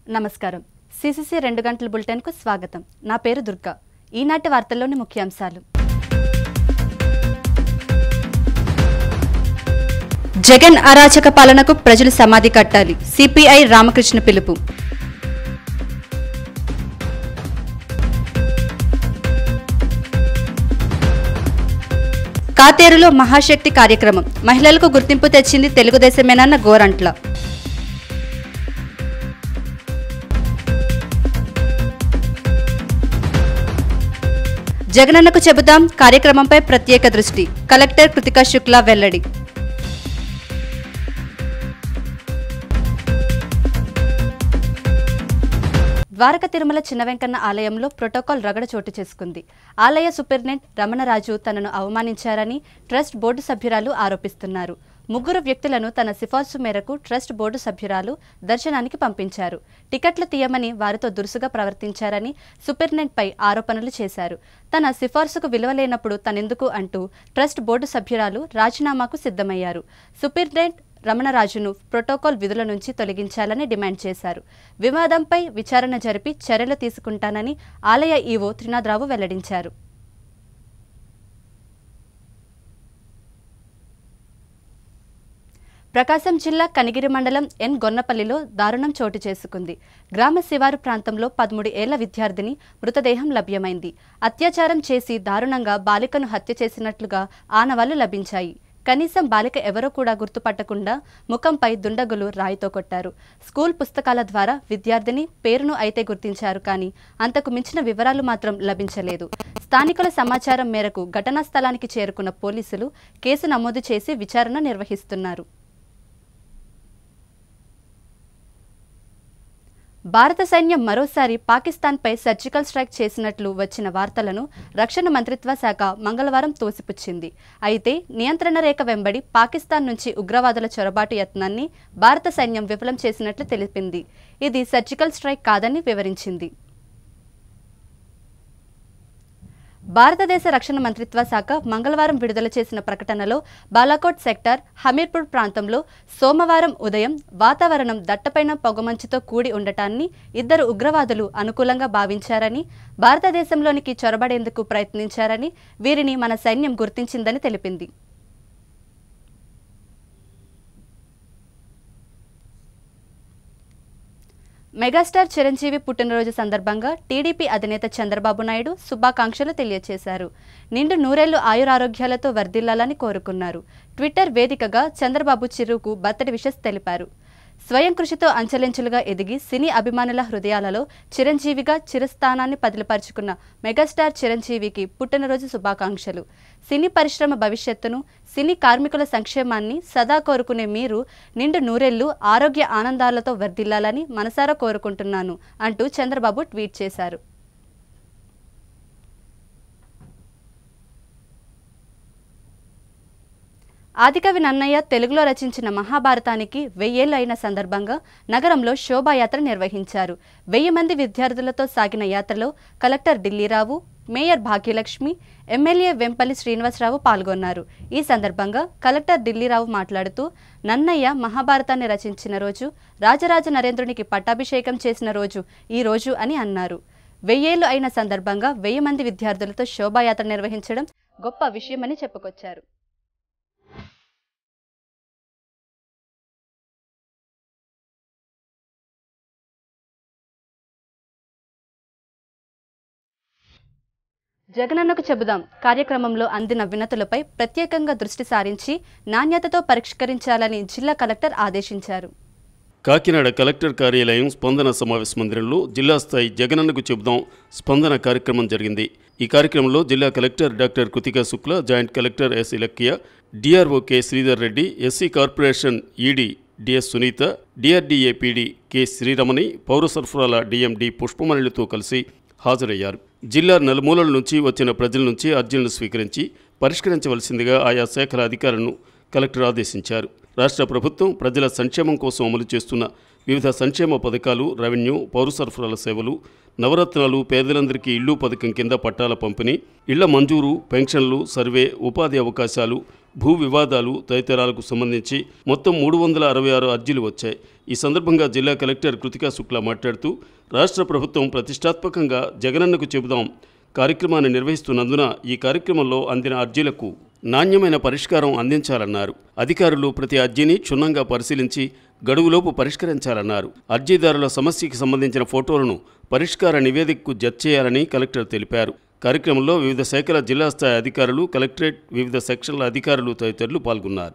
నమస్కారం సిసిసి రెండు గంటల బులెటిన్కు స్వాగతం నా పేరు దుర్గా ఈనాటి వార్తల్లోని ముఖ్యాంశాలు జగన్ అరాచక పాలనకు ప్రజలు సమాధి కట్టాలి సిపిఐ రామకృష్ణ పిలుపు కాతేరులో మహాశక్తి కార్యక్రమం మహిళలకు గుర్తింపు తెచ్చింది తెలుగుదేశమేనన్న గోరంట్ల జగనన్నకు చెబుదాం కార్యక్రమంపై ప్రత్యేక దృష్టి కలెక్టర్ కృతికా శుక్లా వెల్లడి ద్వారక తిరుమల చిన్న వెంకన్న ఆలయంలో ప్రోటోకాల్ రగడ చోటు చేసుకుంది ఆలయ సూపరింటెండెంట్ రమణరాజు తనను అవమానించారని ట్రస్ట్ బోర్డు సభ్యురాలు ఆరోపిస్తున్నారు ముగ్గురు వ్యక్తులను తన సిఫార్సు మేరకు ట్రస్ట్ బోర్డు సభ్యురాలు దర్శనానికి పంపించారు టికెట్లు తీయమని వారితో దురుసుగా ప్రవర్తించారని సూపరింటెండెంట్పై ఆరోపణలు చేశారు తన సిఫార్సుకు విలువ లేనప్పుడు తనెందుకు అంటూ ట్రస్ట్ బోర్డు సభ్యురాలు రాజీనామాకు సిద్ధమయ్యారు సూపరింటెండెంట్ రమణరాజును ప్రోటోకాల్ విధుల నుంచి తొలగించాలని డిమాండ్ చేశారు వివాదంపై విచారణ జరిపి చర్యలు తీసుకుంటానని ఆలయ ఈవో త్రినాథరావు వెల్లడించారు ప్రకాశం జిల్లా కనిగిరి మండలం ఎన్ గొన్నపల్లిలో దారుణం చోటు చేసుకుంది గ్రామ శివారు ప్రాంతంలో పదమూడు ఏళ్ల విద్యార్థిని మృతదేహం లభ్యమైంది అత్యాచారం చేసి దారుణంగా బాలికను హత్య చేసినట్లుగా ఆనవాళ్లు లభించాయి కనీసం బాలిక ఎవరో కూడా గుర్తుపట్టకుండా ముఖంపై దుండగులు రాయితో కొట్టారు స్కూల్ పుస్తకాల ద్వారా విద్యార్థిని పేరును అయితే గుర్తించారు కానీ అంతకు మించిన వివరాలు మాత్రం లభించలేదు స్థానికుల సమాచారం మేరకు ఘటనా స్థలానికి చేరుకున్న పోలీసులు కేసు నమోదు చేసి విచారణ నిర్వహిస్తున్నారు భారత సైన్యం మరోసారి పాకిస్తాన్పై సర్జికల్ స్ట్రైక్ చేసినట్లు వచ్చిన వార్తలను రక్షణ మంత్రిత్వ శాఖ మంగళవారం తోసిపుచ్చింది అయితే నియంత్రణ రేఖ వెంబడి పాకిస్తాన్ నుంచి ఉగ్రవాదుల చొరబాటు యత్నాన్ని భారత సైన్యం విఫలం చేసినట్లు తెలిపింది ఇది సర్జికల్ స్ట్రైక్ కాదని వివరించింది భారతదేశ రక్షణ మంత్రిత్వ శాఖ మంగళవారం విడుదల చేసిన ప్రకటనలో బాలాకోట్ సెక్టార్ హమీర్పూర్ ప్రాంతంలో సోమవారం ఉదయం వాతావరణం దట్టపైన పొగమంచుతో కూడి ఉండటాన్ని ఇద్దరు ఉగ్రవాదులు అనుకూలంగా భావించారని భారతదేశంలోనికి చొరబడేందుకు ప్రయత్నించారని వీరిని మన సైన్యం గుర్తించిందని తెలిపింది మెగాస్టార్ చిరంజీవి పుట్టినరోజు సందర్భంగా టీడీపీ అధినేత చంద్రబాబు నాయుడు శుభాకాంక్షలు తెలియజేశారు నిండు నూరేళ్లు ఆయురారోగ్యాలతో వర్ధిల్లాలని కోరుకున్నారు ట్విట్టర్ వేదికగా చంద్రబాబు చిరుకు బర్త్డే విషెస్ తెలిపారు స్వయం కృషితో అంచెలంచెలుగా ఎదిగి సినీ అభిమానుల హృదయాలలో చిరంజీవిగా చిరస్థానాన్ని పదిలపరుచుకున్న మెగాస్టార్ చిరంజీవికి పుట్టినరోజు శుభాకాంక్షలు సినీ పరిశ్రమ భవిష్యత్తును సినీ కార్మికుల సంక్షేమాన్ని సదా కోరుకునే మీరు నిండు నూరేళ్లు ఆరోగ్య ఆనందాలతో వర్ధిల్లాలని మనసారా కోరుకుంటున్నాను అంటూ చంద్రబాబు ట్వీట్ చేశారు ఆదికవి నన్నయ్య తెలుగులో రచించిన మహాభారతానికి వెయ్యేళ్ళు అయిన సందర్భంగా నగరంలో శోభాయాత్ర నిర్వహించారు వెయ్యి మంది విద్యార్థులతో సాగిన యాత్రలో collector Dillirao mayor Bhagyalakshmi MLA Vempalli Srinivasarao పాల్గొన్నారు ఈ సందర్భంగా కలెక్టర్ ఢిల్లీరావు మాట్లాడుతూ నన్నయ్య మహాభారతాన్ని రచించిన రోజు రాజరాజ నరేంద్రునికి పట్టాభిషేకం చేసిన రోజు ఈ రోజు అని అన్నారు వెయ్యేళ్లు అయిన సందర్భంగా వెయ్యి మంది విద్యార్థులతో శోభాయాత్ర నిర్వహించడం గొప్ప విషయమని చెప్పుకొచ్చారు జగనన్నకు చెబుదాం కార్యక్రమంలో అందిన వినతులపై ప్రత్యేకంగా దృష్టి సారించి నాణ్యతతో పరిష్కరించాలని జిల్లా కలెక్టర్ ఆదేశించారు కాకినాడ కలెక్టర్ కార్యాలయం స్పందన సమావేశ మందిరంలో జిల్లా స్థాయి జగనన్నకు చెబుదాం స్పందన కార్యక్రమం జరిగింది ఈ కార్యక్రమంలో జిల్లా collector doctor Krithika Shukla joint collector S Ilakkiya DRO K Sridhar Reddy SC corporation ED DS Sunitha DRDA PD K Sriramani పౌర సరఫరాల డిఎండి పుష్పమణిలతో కలిసి హాజరయ్యారు జిల్లా నలుమూలల నుంచి వచ్చిన ప్రజల నుంచి అర్జీలను స్వీకరించి పరిష్కరించవలసిందిగా ఆయా శాఖల అధికారులను కలెక్టర్ ఆదేశించారు రాష్ట్ర ప్రభుత్వం ప్రజల సంక్షేమం కోసం అమలు చేస్తున్న వివిధ సంక్షేమ పథకాలు రెవెన్యూ పౌర సరఫరాల సేవలు నవరత్నాలు పేదలందరికీ ఇల్లు పథకం కింద పట్టాల పంపిణీ ఇళ్ల మంజూరు పెన్షన్లు సర్వే ఉపాధి అవకాశాలు భూ వివాదాలు తదితరాలకు సంబంధించి మొత్తం మూడు వందల అరవై ఆరు అర్జీలు వచ్చాయి ఈ సందర్భంగా జిల్లా కలెక్టర్ కృతికా శుక్లా మాట్లాడుతూ రాష్ట్ర ప్రభుత్వం ప్రతిష్టాత్మకంగా జగనన్నకు చెబుదాం కార్యక్రమాన్ని నిర్వహిస్తున్నందున ఈ కార్యక్రమంలో అందిన అర్జీలకు నాణ్యమైన పరిష్కారం అందించాలన్నారు అధికారులు ప్రతి అర్జీని క్షుణ్ణంగా పరిశీలించి గడువులోపు పరిష్కరించాలన్నారు అర్జీదారుల సమస్యకి సంబంధించిన ఫోటోలను పరిష్కార నివేదికకు జత చేయాలని కలెక్టర్ తెలిపారు కార్యక్రమంలో వివిధ శాఖల జిల్లా స్థాయి అధికారులు కలెక్టరేట్ వివిధ సెక్షన్ల అధికారులు తదితరులు పాల్గొన్నారు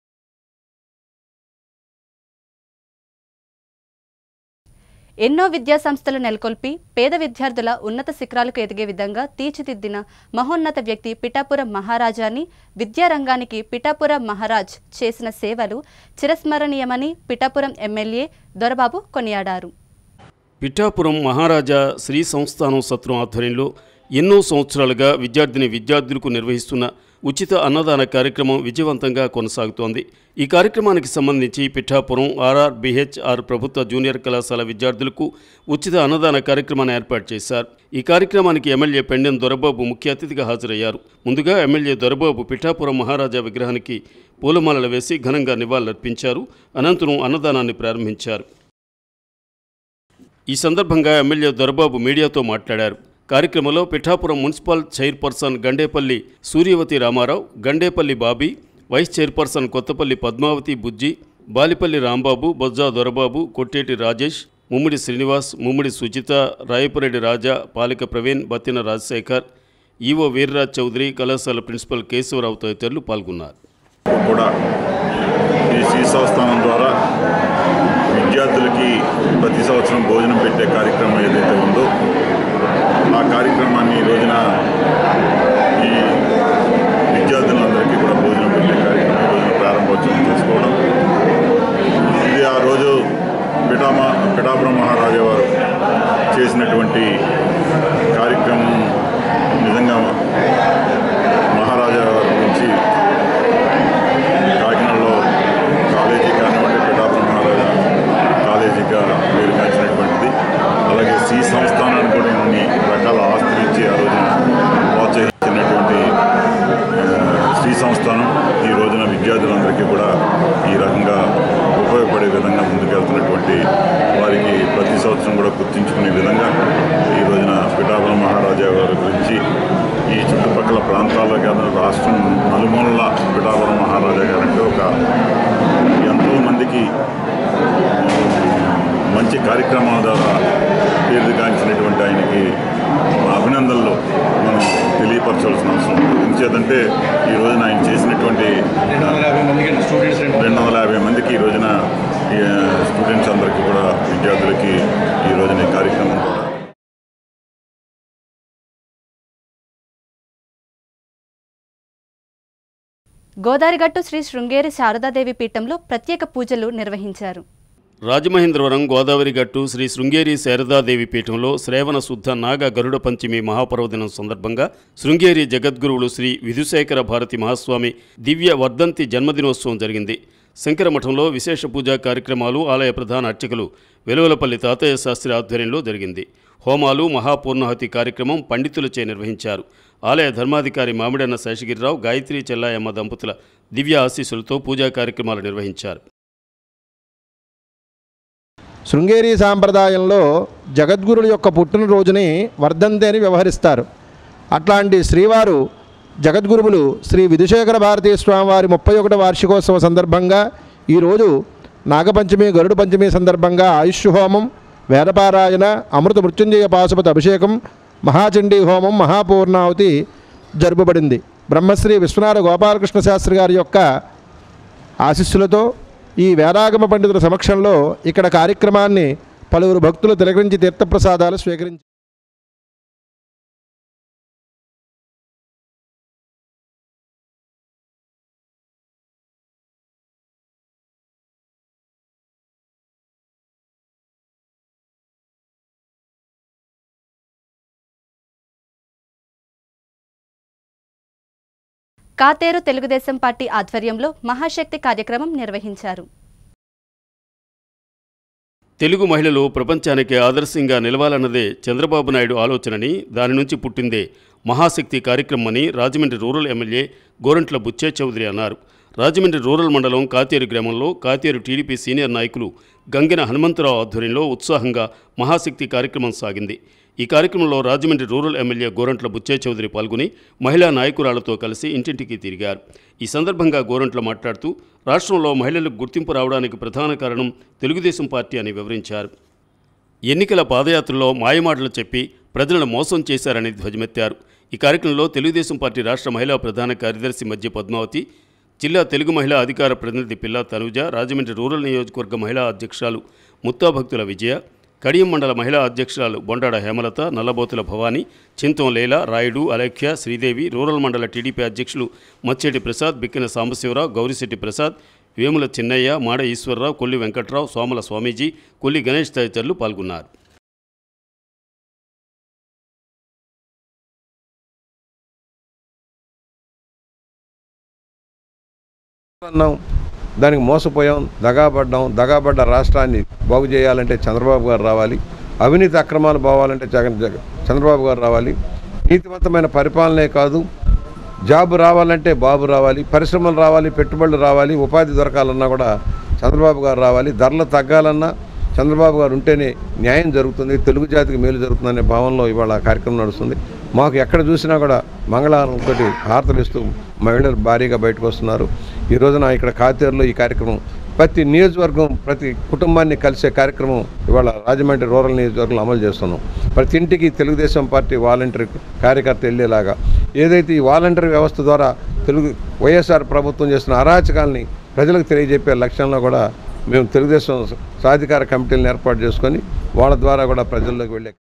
ఎన్నో విద్యా సంస్థలు నెలకొల్పి పేద విద్యార్థుల ఉన్నత శిఖరాలకు ఎదిగే విధంగా తీర్చిదిద్దిన మహోన్నత వ్యక్తి పిఠాపురం మహారాజాని విద్యారంగానికి పిఠాపురం మహారాజ్ చేసిన సేవలు చిరస్మరణీయమని పిఠాపురం ఎమ్మెల్యే దొరబాబు కొనియాడారు పిఠాపురం మహారాజా శ్రీ సంస్థానం సత్రం ఆధ్వర్యంలో ఎన్నో సంవత్సరాలుగా విద్యార్థిని విద్యార్థులకు నిర్వహిస్తున్న ఉచిత అన్నదాన కార్యక్రమం విజయవంతంగా కొనసాగుతోంది ఈ కార్యక్రమానికి సంబంధించి పిఠాపురం ఆర్ఆర్ బిహెచ్ఆర్ ప్రభుత్వ జూనియర్ కళాశాల విద్యార్థులకు ఉచిత అన్నదాన కార్యక్రమాన్ని ఏర్పాటు చేశారు ఈ కార్యక్రమానికి ఎమ్మెల్యే పెండెం దొరబాబు ముఖ్య అతిథిగా హాజరయ్యారు ముందుగా ఎమ్మెల్యే దొరబాబు పిఠాపురం మహారాజా విగ్రహానికి పూలమాలలు వేసి ఘనంగా నివాళులర్పించారు అనంతరం అన్నదానాన్ని ప్రారంభించారు ఈ సందర్భంగా ఎమ్మెల్యే దొరబాబు మీడియాతో మాట్లాడారు కార్యక్రమంలో Pithapuram municipal chairperson Gandepalli Suryavathi Ramarao Gandepalli Bobby vice chairperson Kothapalli Padmavathi Bujji Balipalli Rambabu Bojja Dorababu Kotteti Rajesh Mummidi Srinivas Mummidi Sujitha Rayapureddy Raja Palika Praveen Battina Rajasekhar EO Veerraj Chowdary కళాశాల ప్రిన్సిపల్ కేశవరావు తదితరులు పాల్గొన్నారు కూడా ఈ శ్రీ సంస్థానం ద్వారా విద్యార్థులకి ప్రతి సంవత్సరం భోజనం పెట్టే కార్యక్రమం ఏదైతే ఉందో ఆ కార్యక్రమాన్ని ఈ రోజున ఈ విద్యార్థులందరికీ కూడా భోజనం పెట్టే కార్యక్రమం ఈ రోజున ప్రారంభోత్సవం చేసుకోవడం ఇది ఆ రోజు పిఠామా పిఠాపురం మహారాజా వారు చేసినటువంటి కార్యక్రమం నిజంగా మహారాజా వారి గురించి కాకినాడలో కాలేజీ కానివ్వండి పిఠాపురం మహారాజా కాలేజీగా పేరుగాంచినటువంటిది అలాగే సి సంస్థానాన్ని కూడా ఇన్ని రకాల ఆస్తులు ఇచ్చి ఆ రోజున ప్రోత్సహించినటువంటి ఆ, శ్రీ సంస్థానం ఈ రోజున విద్యార్థులందరికీ కూడా ఈ రకంగా ఉపయోగపడే విధంగా ముందుకెళ్తున్నటువంటి వారికి ప్రతి సంవత్సరం కూడా గుర్తించుకునే విధంగా ఈ రోజున పిఠాపురం మహారాజా గారి గురించి ఈ చుట్టుపక్కల ప్రాంతాల్లో కాదు రాష్ట్రం నలుమూలల పిఠాపురం మహారాజా గారు అంటే ఒక ఎంతో మందికి మంచి కార్యక్రమాల ద్వారా పేరుగాంచినటువంటి ఆయనకి అభినందనలు మనం తెలియపరచాల్సిన అవసరం ఉంది. ఎందుచేతంటే ఈ రోజున ఆయన చేసినటువంటి రెండు వందల యాభై మందికి స్టూడెంట్స్ రెండు రెండు వందల యాభై మందికి ఈ రోజున ఈ, స్టూడెంట్స్ అందరికీ కూడా విద్యార్థులకి ఈ రోజున ఈ కార్యక్రమం కూడా గోదారిగట్టు శ్రీ శృంగేరి శారదాదేవి పీఠంలో ప్రత్యేక పూజలు నిర్వహించారు రాజమహేంద్రవరం గోదావరి గట్టు శ్రీ శృంగేరి శారదాదేవి పీఠంలో శ్రేవణ శుద్ధ నాగ గరుడ పంచమి మహాపర్వదినం సందర్భంగా శృంగేరి జగద్గురువులు శ్రీ విధుశేఖర భారతి మహాస్వామి దివ్య వర్ధంతి జన్మదినోత్సవం జరిగింది శంకరమఠంలో విశేష పూజా కార్యక్రమాలు ఆలయ ప్రధాన అర్చకులు వెలువలపల్లి తాతయ్య శాస్త్రి ఆధ్వర్యంలో జరిగింది హోమాలు మహాపూర్ణాహతి కార్యక్రమం పండితులచే నిర్వహించారు ఆలయ ధర్మాధికారి మామిడన్న శేషగిరిరావు గాయత్రి చెల్లాయమ్మ దంపతుల దివ్య ఆశీస్సులతో పూజా కార్యక్రమాలు నిర్వహించారు శృంగేరి సాంప్రదాయంలో జగద్గురుల యొక్క పుట్టినరోజుని వర్ధంతి అని వ్యవహరిస్తారు అట్లాంటి శ్రీవారు జగద్గురువులు శ్రీ విధుశేఖర భారతీ స్వామివారి ముప్పై ఒకటో వార్షికోత్సవ సందర్భంగా ఈరోజు నాగపంచమి గరుడు పంచమి సందర్భంగా ఆయుష్ హోమం వేదపారాయణ అమృత మృత్యుంజయ పాశుపతి అభిషేకం మహాచండీ హోమం మహాపూర్ణావతి జరుపబడింది బ్రహ్మశ్రీ విశ్వనాథ గోపాలకృష్ణ శాస్త్రి గారి యొక్క ఆశీస్సులతో ఈ వేదాగమ పండితుల సమక్షంలో ఇక్కడ కార్యక్రమాన్ని పలువురు భక్తులు తిలకరించి తీర్థప్రసాదాలు స్వీకరించి కాతేరు తెలుగుదేశం పార్టీ ఆధ్వర్యంలో మహాశక్తి కార్యక్రమం నిర్వహించారు తెలుగు మహిళలు ప్రపంచానికి ఆదర్శంగా నిలవాలన్నదే చంద్రబాబు నాయుడు ఆలోచనని దాని నుంచి పుట్టిందే మహాశక్తి కార్యక్రమమని రాజమండ్రి రూరల్ ఎమ్మెల్యే గోరంట్ల బుచ్చే చౌదరి అన్నారు రాజమండ్రి రూరల్ మండలం కాతేరు గ్రామంలో కాతేరు టీడీపీ సీనియర్ నాయకులు గంగిన హనుమంతరావు ఆధ్వర్యంలో ఉత్సాహంగా మహాశక్తి కార్యక్రమం సాగింది ఈ కార్యక్రమంలో రాజమండ్రి రూరల్ ఎమ్మెల్యే గోరంట్ల బుచ్చే చౌదరి పాల్గొని మహిళా నాయకురాలతో కలిసి ఇంటింటికి తిరిగారు ఈ సందర్భంగా గోరంట్ల మాట్లాడుతూ రాష్ట్రంలో మహిళలకు గుర్తింపు రావడానికి ప్రధాన కారణం తెలుగుదేశం పార్టీ అని వివరించారు ఎన్నికల పాదయాత్రలో మాయమాటలు చెప్పి ప్రజలను మోసం చేశారని ధ్వజమెత్తారు ఈ కార్యక్రమంలో తెలుగుదేశం పార్టీ రాష్ట్ర మహిళా ప్రధాన కార్యదర్శి మధ్య పద్మావతి జిల్లా తెలుగు మహిళా అధికార ప్రతినిధి పిల్లా తనుజ రాజమండ్రి రూరల్ నియోజకవర్గ మహిళా అధ్యక్షురాలు ముత్తాభక్తుల విజయ కడియం మండల మహిళా అధ్యక్షురాలు బొండాడ హేమలత నల్లబోతుల భవానీ చింతం లేల రాయుడు అలేఖ్య శ్రీదేవి రూరల్ మండల టీడీపీ అధ్యక్షులు మచ్చేటి ప్రసాద్ బిక్కిన సాంబశివరావు గౌరిశెట్టి ప్రసాద్ వేముల చిన్నయ్య మాడ ఈశ్వరరావు కొల్లి వెంకట్రావు సోమల స్వామీజీ కొల్లి గణేష్ తదితరులు పాల్గొన్నారు అన్నాం దానికి మోసపోయాం దగాపడ్డాం దగాపడ్డ రాష్ట్రాన్ని బాగు చేయాలంటే చంద్రబాబు గారు రావాలి అవినీతి అక్రమాలు పోవాలంటే జగన్ జగ- చంద్రబాబు గారు రావాలి నీతివంతమైన పరిపాలనే కాదు జాబ్ రావాలంటే బాబు రావాలి పరిశ్రమలు రావాలి పెట్టుబడులు రావాలి ఉపాధి దొరకాలన్నా కూడా చంద్రబాబు గారు రావాలి ధరలు తగ్గాలన్నా చంద్రబాబు గారు ఉంటేనే న్యాయం జరుగుతుంది తెలుగు జాతికి మేలు జరుగుతుందనే భావనలో ఇవాళ ఆ కార్యక్రమం నడుస్తుంది మాకు ఎక్కడ చూసినా కూడా మంగళవారంతో హారతలు ఇస్తూ మహిళలు భారీగా బయటకు వస్తున్నారు ఈ రోజున ఇక్కడ కాతేరులో ఈ కార్యక్రమం ప్రతి నియోజకవర్గం ప్రతి కుటుంబాన్ని కలిసే కార్యక్రమం ఇవాళ రాజమండ్రి రూరల్ నియోజకవర్గంలో అమలు చేస్తున్నాం ప్రతి ఇంటికి తెలుగుదేశం పార్టీ వాలంటీర్ కార్యకర్త వెళ్ళేలాగా ఏదైతే ఈ వాలంటీర్ వ్యవస్థ ద్వారా తెలుగు వైఎస్ఆర్ ప్రభుత్వం చేస్తున్న అరాచకాల్ని ప్రజలకు తెలియజెప్పే లక్ష్యంలో కూడా మేము తెలుగుదేశం సాధికార కమిటీలను ఏర్పాటు చేసుకొని వాళ్ళ ద్వారా కూడా ప్రజల్లోకి వెళ్ళే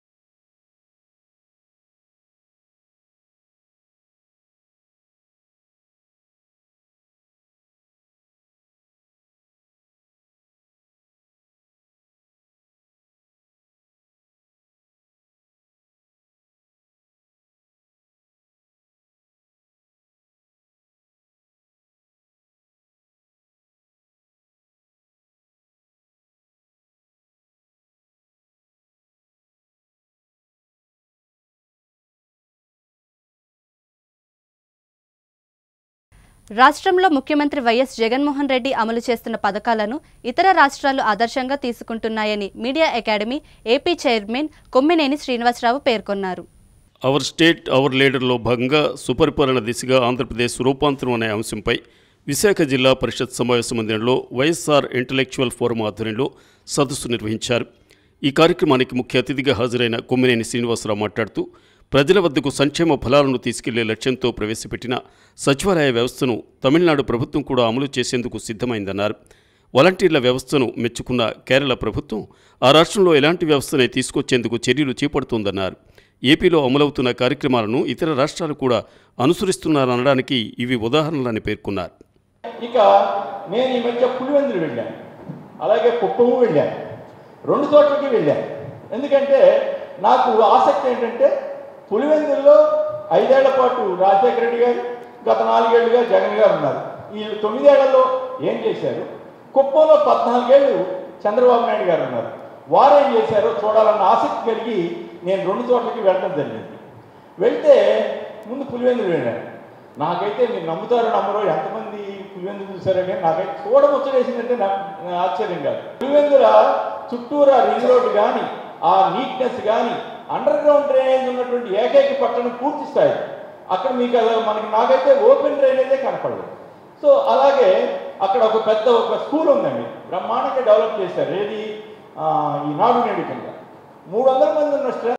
రాష్ట్రంలో ముఖ్యమంత్రి వైఎస్ జగన్మోహన్ రెడ్డి అమలు చేస్తున్న పథకాలను ఇతర రాష్ట్రాలు ఆదర్శంగా తీసుకుంటున్నాయని media academy AP chairman Kommineni Srinivasarao పేర్కొన్నారు అవర్ స్టేట్ అవర్ లీడర్లో భాగంగా సుపరిపాలన దిశగా ఆంధ్రప్రదేశ్ రూపాంతరం అనే అంశంపై విశాఖ జిల్లా పరిషత్ సమావేశ మందిరంలో వైఎస్ఆర్ ఇంటలెక్చువల్ ఫోరం ఆధ్వర్యంలో సదస్సు నిర్వహించారు ఈ కార్యక్రమానికి ముఖ్య అతిథిగా హాజరైన కొమ్మినేని శ్రీనివాసరావు మాట్లాడుతూ ప్రజల వద్దకు సంక్షేమ ఫలాలను తీసుకెళ్లే లక్ష్యంతో ప్రవేశపెట్టిన సచివాలయ వ్యవస్థను తమిళనాడు ప్రభుత్వం కూడా అమలు చేసేందుకు సిద్ధమైందన్నారు వాలంటీర్ల వ్యవస్థను మెచ్చుకున్న కేరళ ప్రభుత్వం ఆ రాష్ట్రంలో ఎలాంటి వ్యవస్థనే తీసుకొచ్చేందుకు చర్యలు చేపడుతోందన్నారు ఏపీలో అమలవుతున్న కార్యక్రమాలను ఇతర రాష్ట్రాలు కూడా అనుసరిస్తున్నారనడానికి ఇవి ఉదాహరణలని పేర్కొన్నారు ఇక నేను ఈ మధ్య పులివెందులు వెళ్ళాను అలాగే కుప్పము వెళ్ళాను రెండు చోట్లకి వెళ్ళాను ఎందుకంటే నాకు ఆసక్తి ఏంటంటే పులివెందుల్లో ఐదేళ్ల పాటు రాజశేఖర రెడ్డి గారు గత నాలుగేళ్లుగా జగన్ గారు ఉన్నారు ఈ తొమ్మిదేళ్లలో ఏం చేశారు కుప్పంలో పద్నాలుగేళ్ళు చంద్రబాబు నాయుడు గారు ఉన్నారు వారు ఏం చేశారో చూడాలన్న ఆసక్తి కలిగి నేను రెండు చోట్లకి వెళ్ళడం జరిగింది వెళ్తే ముందు పులివెందులు వెళ్ళాను నాకైతే మీరు నమ్ముతారో నమ్మరో ఎంతమంది పులివెందులు చూసారో కానీ నాకైతే చూడముచ్చడేసిందంటే నాకు ఆశ్చర్యం కాదు పులివెందుల చుట్టూరా రింగ్ రోడ్డు కానీ ఆ నీట్నెస్ కానీ అండర్ గ్రౌండ్ డ్రైనేజ్ ఉన్నటువంటి ఏకైక పట్టణం పూర్తి స్థాయి అక్కడ మీకు అలా మనకి నాకైతే ఓపెన్ డ్రైనేజే కనపడలేదు సో అలాగే అక్కడ ఒక పెద్ద ఒక స్కూల్ ఉందండి బ్రహ్మాండంగా డెవలప్ చేశారు ఏది ఆ, ఈ నాడు నేడు కింద మూడు వందల మంది ఉన్న స్ట్రెంత్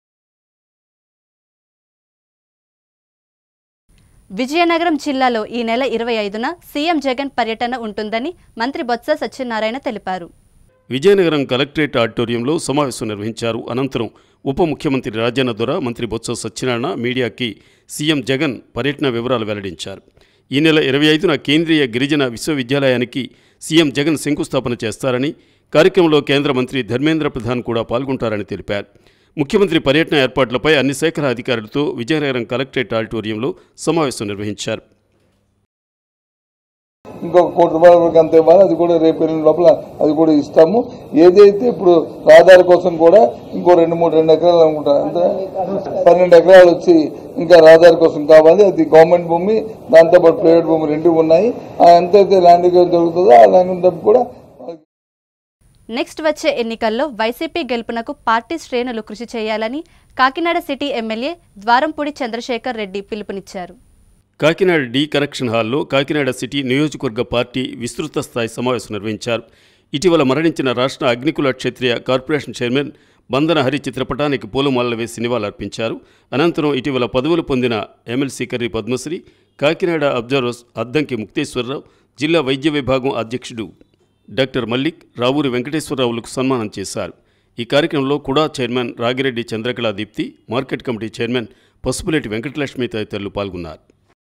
విజయనగరం జిల్లాలో ఈ నెల ఇరవై ఐదున సీఎం జగన్ పర్యటన ఉంటుందని మంత్రి బొత్స సత్యనారాయణ తెలిపారు విజయనగరం కలెక్టరేట్ ఆడిటోరియంలో సమావేశం నిర్వహించారు అనంతరం ఉప ముఖ్యమంత్రి రాజన్న దొర మంత్రి బొత్స సత్యనారాయణ మీడియాకి సీఎం జగన్ పర్యటన వివరాలు వెల్లడించారు ఈ నెల ఇరవై ఐదున కేంద్రీయ గిరిజన విశ్వవిద్యాలయానికి సీఎం జగన్ శంకుస్థాపన చేస్తారని కార్యక్రమంలో కేంద్ర మంత్రి ధర్మేంద్ర ప్రధాన్ కూడా పాల్గొంటారని తెలిపారు ముఖ్యమంత్రి పర్యటన ఏర్పాట్లపై అన్ని శాఖల అధికారులతో విజయనగరం కలెక్టరేట్ ఆడిటోరియంలో సమావేశం నిర్వహించారు ఇంకొక కోటి రూపాయల వరకు అంత ఇవ్వాలి అది కూడా రేపు ఎల్లుండి లోపల అది కూడా ఇస్తాము ఏదైతే ఇప్పుడు రహదారి కోసం కూడా ఇంకో రెండు మూడు రెండు ఎకరాలు అనుకుంటా అంత పన్నెండు ఎకరాలు వచ్చి ఇంకా రహదారి కోసం కావాలి అది గవర్నమెంట్ భూమి దాంతోపాటు ప్రైవేట్ భూమి రెండు ఉన్నాయి ఆ ఎంతైతే ల్యాండ్ దొరుకుతుందో ఆ ల్యాండ్ డబ్బు కూడా నెక్స్ట్ వచ్చే ఎన్నికల్లో వైసీపీ గెలుపునకు పార్టీ శ్రేణులు కృషి చేయాలని కాకినాడ సిటీ ఎమ్మెల్యే ద్వారంపూడి చంద్రశేఖర్ రెడ్డి పిలుపునిచ్చారు కాకినాడ డి కరెక్షన్ హాల్లో కాకినాడ సిటీ నియోజకవర్గ పార్టీ విస్తృత స్థాయి సమావేశం నిర్వహించారు ఇటీవల మరణించిన రాష్ట్ర అగ్నికుల క్షత్రియ కార్పొరేషన్ చైర్మన్ బందన హరి చిత్రపటానికి పూలమాలలు వేసి నివాళులర్పించారు అనంతరం ఇటీవల పదవులు పొందిన ఎమ్మెల్సీ కర్రి పద్మశ్రీ కాకినాడ అబ్జర్వర్స్ అద్దంకి ముక్తేశ్వరరావు జిల్లా వైద్య విభాగం అధ్యక్షుడు డాక్టర్ మల్లిక్ రావూరి వెంకటేశ్వరరావులకు సన్మానం చేశారు ఈ కార్యక్రమంలో KUDA chairman Ragireddy Chandrakala Deepthi market committee chairman Pasupuleti Venkatalakshmi తదితరులు పాల్గొన్నారు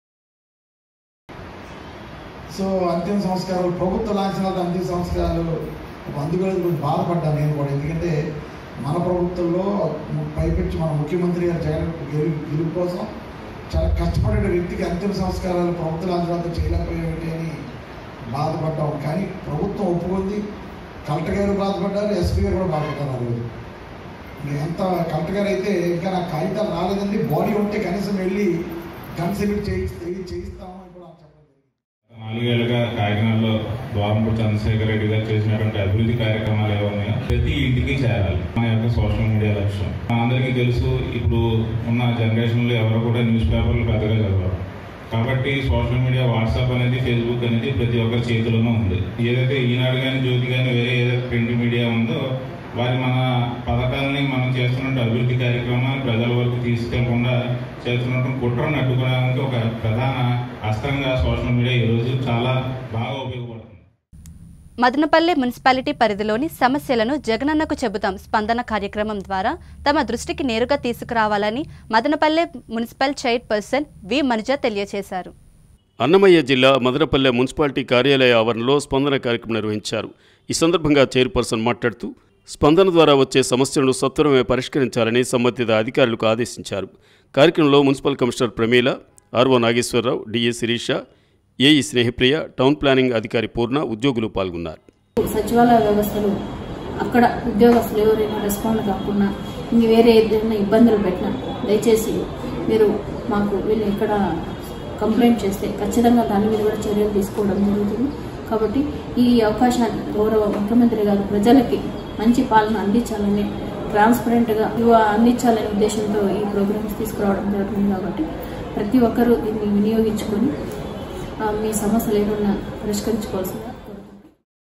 సో అంతిమ సంస్కారాలు ప్రభుత్వ లాంఛనాలు అంతిమ సంస్కారాలు అందుకని కొంచెం బాధపడ్డాను నేను కూడా ఎందుకంటే మన ప్రభుత్వంలో పైపెచ్చి మన ముఖ్యమంత్రి గారు జగన్ గెలు గెలుపు కోసం చాలా కష్టపడే వ్యక్తికి అంతిమ సంస్కారాలు ప్రభుత్వ లాంఛనాలతో చేయలేకపోయేటి అని బాధపడ్డాం కానీ ప్రభుత్వం ఒప్పుకుంది కలెక్టర్ గారు బాధపడ్డారు ఎస్పీ గారు కూడా బాధపడ్డారు ఆ రోజు ఇంకా ఎంత కలెక్టర్ గారు అయితే ఇంకా నాకు కాగితాలు రాలేదండి బాడీ ఉంటే కనీసం వెళ్ళి కన్సిడర్ చేయిస్తే చేయిస్తామని కూడా చెప్పడం జరిగింది. నాలుగేళ్లుగా కాకినాడలో ద్వారంపూడి చంద్రశేఖర్ రెడ్డి గారు చేసినటువంటి అభివృద్ధి కార్యక్రమాలు ఏమన్నాయో ప్రతి ఇంటికి చేరాలి మన యొక్క సోషల్ మీడియా లక్ష్యం అందరికీ తెలుసు ఇప్పుడు ఉన్న జనరేషన్లో ఎవరు కూడా న్యూస్ పేపర్లు పెద్దగా చదవరు కాబట్టి సోషల్ మీడియా వాట్సాప్ అనేది ఫేస్బుక్ అనేది ప్రతి ఒక్కరి చేతిలోనే ఉంది ఏదైతే ఈనాడు కానీ జ్యోతి కానీ వేరే ఏదైతే ప్రింట్ మీడియా ఉందో వారి మన పథకాలని మనం చేస్తున్న అభివృద్ధి కార్యక్రమాన్ని ప్రజల వరకు తీసుకెళ్లకుండా చేస్తున్నటువంటి కుట్రను అడ్డుకోవడానికి ఒక ప్రధాన అస్త్రంగా సోషల్ మీడియా ఈరోజు చాలా బాగా ఉపయోగపడుతుంది మదనపల్లె మున్సిపాలిటీ పరిధిలోని సమస్యలను జగనన్నకు చెబుతాం స్పందన కార్యక్రమం ద్వారా తమ దృష్టికి నేరుగా తీసుకురావాలని Madanapalle municipal chairperson V Manuja తెలియజేశారు అన్నమయ్య జిల్లా మదనపల్లె మున్సిపాలిటీ కార్యాలయ ఆవరణలో స్పందన కార్యక్రమం నిర్వహించారు ఈ సందర్భంగా చైర్పర్సన్ మాట్లాడుతూ స్పందన ద్వారా వచ్చే సమస్యలను సత్వరమే పరిష్కరించాలని సంబంధిత అధికారులకు ఆదేశించారు కార్యక్రమంలో municipal commissioner Pramila RO Nageswararao DA Sirisha AE Snehapriya town planning అధికారి పూర్ణ ఉద్యోగులు పాల్గొన్నారు సచివాలయ వ్యవస్థలో అక్కడ ఉద్యోగస్తులు ఎవరైనా రెస్పాండ్ కాకుండా ఇంక వేరే ఏదైనా ఇబ్బందులు పెట్టినా దయచేసి మీరు మాకు వీళ్ళు ఇక్కడ కంప్లైంట్ చేస్తే ఖచ్చితంగా దాని మీద కూడా చర్యలు తీసుకోవడం జరుగుతుంది కాబట్టి ఈ అవకాశాన్ని గౌరవ ముఖ్యమంత్రి గారు ప్రజలకి మంచి పాలన అందించాలని ట్రాన్స్పరెంట్గా ఇవ అందించాలనే ఉద్దేశంతో ఈ ప్రోగ్రామ్స్ తీసుకురావడం జరుగుతుంది కాబట్టి ప్రతి ఒక్కరూ దీన్ని వినియోగించుకొని ఆ, మీ సమస్యలు ఏమన్నా పరిష్కరించుకోవాల్సిందిగా కోరుతున్నాను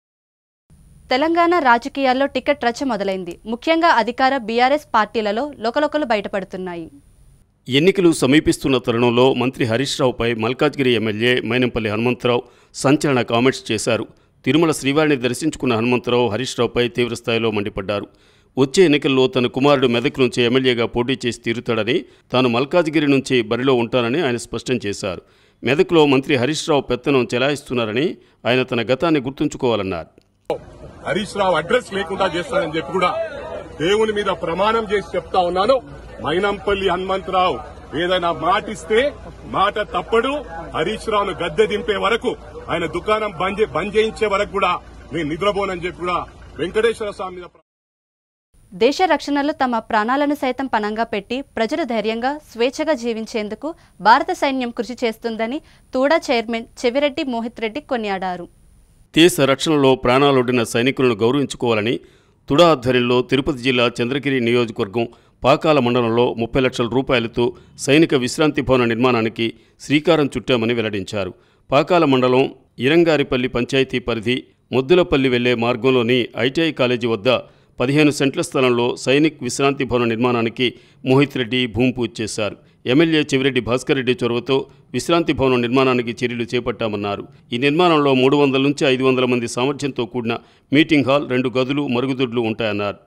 తెలంగాణ రాజకీయాల్లో టికెట్ రచ్చ మొదలైంది ముఖ్యంగా అధికార బీఆర్ఎస్ పార్టీలలో లోకలోకలు బయటపడుతున్నాయి ఎన్నికలు సమీపిస్తున్న తరుణంలో మంత్రి హరీష్ రావుపై మల్కాజ్గిరి ఎమ్మెల్యే మైనంపల్లి హనుమంతరావు సంచలన కామెంట్స్ చేశారు తిరుమల శ్రీవారిని దర్శించుకున్న హనుమంతరావు హరీష్ రావుపై తీవ్రస్థాయిలో మండిపడ్డారు వచ్చే ఎన్నికల్లో తన కుమారుడు మెదక్ నుంచి ఎమ్మెల్యేగా పోటీ చేసి తీరుతాడని తాను మల్కాజ్గిరి నుంచి బరిలో ఉంటానని ఆయన స్పష్టం చేశారు మెదక్లో మంత్రి హరీష్ రావు పెత్తనం చెలాయిస్తున్నారని ఆయన తన గతాన్ని గుర్తుంచుకోవాలన్నారు హరీష్ రావు అడ్రస్ లేకుండా చేస్తానని చెప్పి కూడా దేవుని మీద ప్రమాణం చేసి చెప్తా ఉన్నాను మైనంపల్లి హనుమంతరావు ఏదైనా మాటిస్తే మాట తప్పడు హరీష్ రావును గద్దె దింపే వరకు ఆయన దుకాణం బంద్ చే- బంద్ చేయించే వరకు కూడా నేను నిద్రపోనని చెప్పి కూడా వెంకటేశ్వర స్వామి మీద దేశ రక్షణలో తమ ప్రాణాలను సైతం పణంగా పెట్టి ప్రజలు ధైర్యంగా స్వేచ్ఛగా జీవించేందుకు భారత సైన్యం కృషి చేస్తుందని తూడా చైర్మన్ చెవిరెడ్డి మోహిత్ రెడ్డి కొనియాడారు దేశ రక్షణలో ప్రాణాలొడ్డిన సైనికులను గౌరవించుకోవాలని తుడా ఆధ్వర్యంలో తిరుపతి జిల్లా చంద్రగిరి నియోజకవర్గం పాకాల మండలంలో ముప్పై లక్షల రూపాయలతో సైనిక విశ్రాంతి భవన నిర్మాణానికి శ్రీకారం చుట్టామని వెల్లడించారు పాకాల మండలం ఇరంగారిపల్లి పంచాయతీ పరిధి ముద్దులపల్లి వెళ్లే మార్గంలోని ఐటీఐ కాలేజీ వద్ద పదిహేను సెంట్ల స్థలంలో సైనిక్ విశ్రాంతి భవన నిర్మాణానికి మోహిత్ రెడ్డి భూమి పూజ చేశారు ఎమ్మెల్యే చెవిరెడ్డి భాస్కర్ రెడ్డి చొరవతో విశ్రాంతి భవనం నిర్మాణానికి చర్యలు చేపట్టామన్నారు ఈ నిర్మాణంలో మూడు వందల నుంచి ఐదు వందల మంది సామర్థ్యంతో కూడిన మీటింగ్ హాల్ రెండు గదులు మరుగుదొడ్లు ఉంటాయన్నారు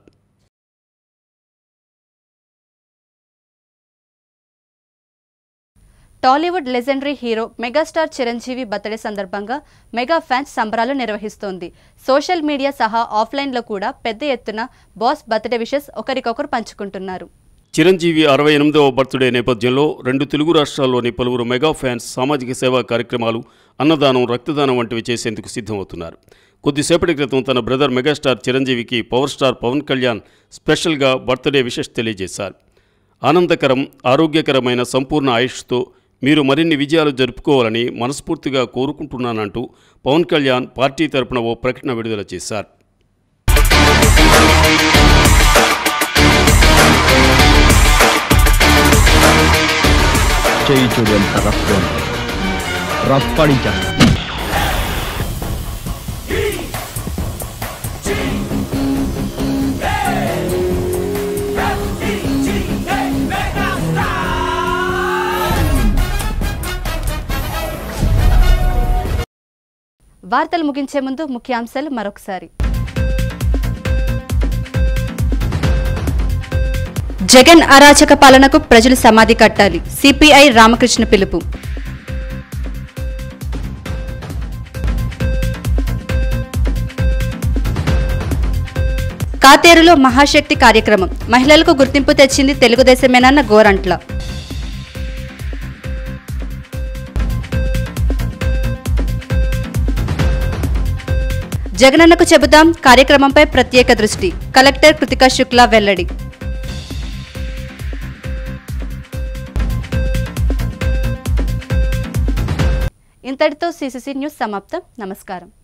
Tollywood legendary hero megastar Chiranjeevi birthday సందర్భంగా మెగా ఫ్యాన్స్ సంబరాలు నిర్వహిస్తోంది సోషల్ మీడియా సహా ఆఫ్లైన్లో కూడా పెద్ద ఎత్తున బాస్ బర్త్డే విషెస్ ఒకరికొకరు పంచుకుంటున్నారు చిరంజీవి అరవై ఎనిమిదవ బర్త్డే నేపథ్యంలో రెండు తెలుగు రాష్ట్రాల్లోని పలువురు మెగా ఫ్యాన్స్ సామాజిక సేవా కార్యక్రమాలు అన్నదానం రక్తదానం వంటివి చేసేందుకు సిద్ధమవుతున్నారు కొద్దిసేపటి క్రితం తన బ్రదర్ మెగాస్టార్ చిరంజీవికి పవర్ స్టార్ పవన్ కళ్యాణ్ స్పెషల్గా బర్త్డే విషెస్ తెలియజేశారు ఆనందకరం ఆరోగ్యకరమైన సంపూర్ణ ఆయుష్తో మీరు మరిన్ని విజయాలు జరుపుకోవాలని మనస్ఫూర్తిగా కోరుకుంటున్నానంటూ పవన్ కళ్యాణ్ పార్టీ తరపున ఓ ప్రకటన విడుదల చేశారు చేయి చూడు ఎంత రఫ్ ఉంది. రఫ్ పడించాను వార్తలు ముగించే ముందు ముఖ్యాంశాలు మరొకసారి జగన్ అరాచక పాలనకు ప్రజలు సమాధి కట్టాలి సిపిఐ రామకృష్ణ పిలుపు కాతేరులో మహాశక్తి కార్యక్రమం మహిళలకు గుర్తింపు తెచ్చింది తెలుగుదేశమేనన్న గోరంట్ల జగనన్నకు చెబుదాం కార్యక్రమంపై ప్రత్యేక దృష్టి కలెక్టర్ కృతికా శుక్లా వెల్లడి ఇంతటితో సిసిసి న్యూస్ సమాప్తం నమస్కారం